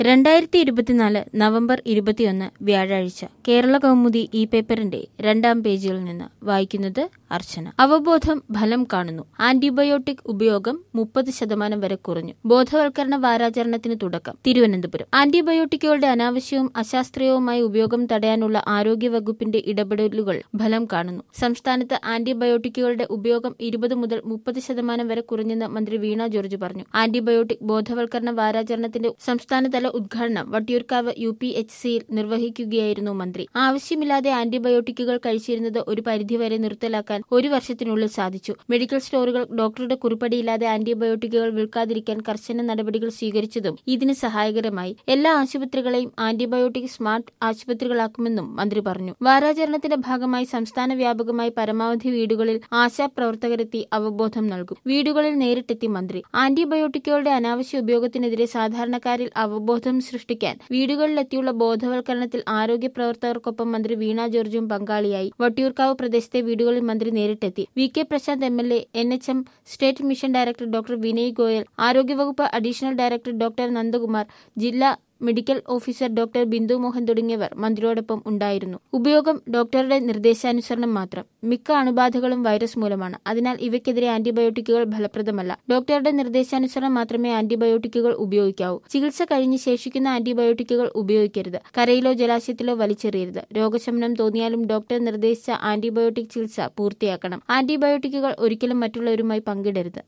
രണ്ടായിരത്തി ഇരുപത്തിനാല് നവംബർ ഇരുപത്തിയൊന്ന് വ്യാഴാഴ്ച കേരള കൗമുദി ഈ പേപ്പറിന്റെ രണ്ടാം പേജിൽ നിന്ന് വായിക്കുന്നത് അർച്ചന അവബോധം ഫലം കാണുന്നു ആന്റിബയോട്ടിക് ഉപയോഗം മുപ്പത് ശതമാനം വരെ കുറഞ്ഞു ബോധവൽക്കരണ വാരാചരണത്തിന് തുടക്കം തിരുവനന്തപുരം ആന്റിബയോട്ടിക്കുകളുടെ അനാവശ്യവും അശാസ്ത്രീയവുമായ ഉപയോഗം തടയാനുള്ള ആരോഗ്യ വകുപ്പിന്റെ ഇടപെടലുകൾ ഫലം കാണുന്നു സംസ്ഥാനത്ത് ആന്റിബയോട്ടിക്കുകളുടെ ഉപയോഗം ഇരുപത് മുതൽ മുപ്പത് ശതമാനം വരെ കുറഞ്ഞെന്ന് മന്ത്രി വീണ ജോർജ് പറഞ്ഞു ആന്റിബയോട്ടിക് ബോധവൽക്കരണ വാരാചരണത്തിന്റെ സംസ്ഥാനതല ഉദ്ഘാടനം വട്ടിയൂർക്കാവ് യു പി എച്ച് സിയിൽ നിർവഹിക്കുകയായിരുന്നു മന്ത്രി ആവശ്യമില്ലാതെ ആന്റിബയോട്ടിക്കുകൾ കഴിച്ചിരുന്നത് ഒരു പരിധിവരെ നിർത്തലാക്കാൻ ഒരു വർഷത്തിനുള്ളിൽ സാധിച്ചു മെഡിക്കൽ സ്റ്റോറുകൾ ഡോക്ടറുടെ കുറിപ്പടിയില്ലാതെ ആന്റിബയോട്ടിക്കുകൾ വിൽക്കാതിരിക്കാൻ കർശന നടപടികൾ സ്വീകരിച്ചതും ഇതിന് സഹായകരമായി എല്ലാ ആശുപത്രികളെയും ആന്റിബയോട്ടിക് സ്മാർട്ട് ആശുപത്രികളാക്കുമെന്നും മന്ത്രി പറഞ്ഞു വാരാചരണത്തിന്റെ ഭാഗമായി സംസ്ഥാന വ്യാപകമായി പരമാവധി വീടുകളിൽ ആശാ പ്രവർത്തകരെത്തി അവബോധം നൽകും വീടുകളിൽ നേരിട്ടെത്തി മന്ത്രി ആന്റിബയോട്ടിക്കുകളുടെ അനാവശ്യ ഉപയോഗത്തിനെതിരെ സാധാരണക്കാരിൽ അവബോധം സൃഷ്ടിക്കാൻ വീടുകളിലെത്തിയുള്ള ബോധവൽക്കരണത്തിൽ ആരോഗ്യ പ്രവർത്തകർക്കൊപ്പം മന്ത്രി വീണ ജോർജും പങ്കാളിയായി വട്ടിയൂർക്കാവ് പ്രദേശത്തെ വീടുകളിൽ മന്ത്രി നേരിട്ടെത്തി V K Prasanth M L A N H M state mission director doctor Vinay Goyal ആരോഗ്യവകുപ്പ് അഡീഷണൽ ഡയറക്ടർ ഡോക്ടർ നന്ദകുമാർ ജില്ലാ medical officer doctor Bindu Mohan തുടങ്ങിയവർ മന്ത്രിയോടൊപ്പം ഉണ്ടായിരുന്നു ഉപയോഗം ഡോക്ടറുടെ നിർദ്ദേശാനുസരണം മാത്രം മിക്ക അണുബാധകളും വൈറസ് മൂലമാണ് അതിനാൽ ഇവയ്ക്കെതിരെ ആന്റിബയോട്ടിക്കുകൾ ഫലപ്രദമല്ല ഡോക്ടറുടെ നിർദ്ദേശാനുസരണം മാത്രമേ ആന്റിബയോട്ടിക്കുകൾ ഉപയോഗിക്കാവൂ ചികിത്സ കഴിഞ്ഞ് ശേഷിക്കുന്ന ആന്റിബയോട്ടിക്കുകൾ ഉപയോഗിക്കരുത് കരയിലോ ജലാശയത്തിലോ വലിച്ചെറിയരുത് രോഗശമനം തോന്നിയാലും ഡോക്ടർ നിർദ്ദേശിച്ച ആന്റിബയോട്ടിക് ചികിത്സ പൂർത്തിയാക്കണം ആന്റിബയോട്ടിക്കുകൾ ഒരിക്കലും മറ്റുള്ളവരുമായി പങ്കിടരുത്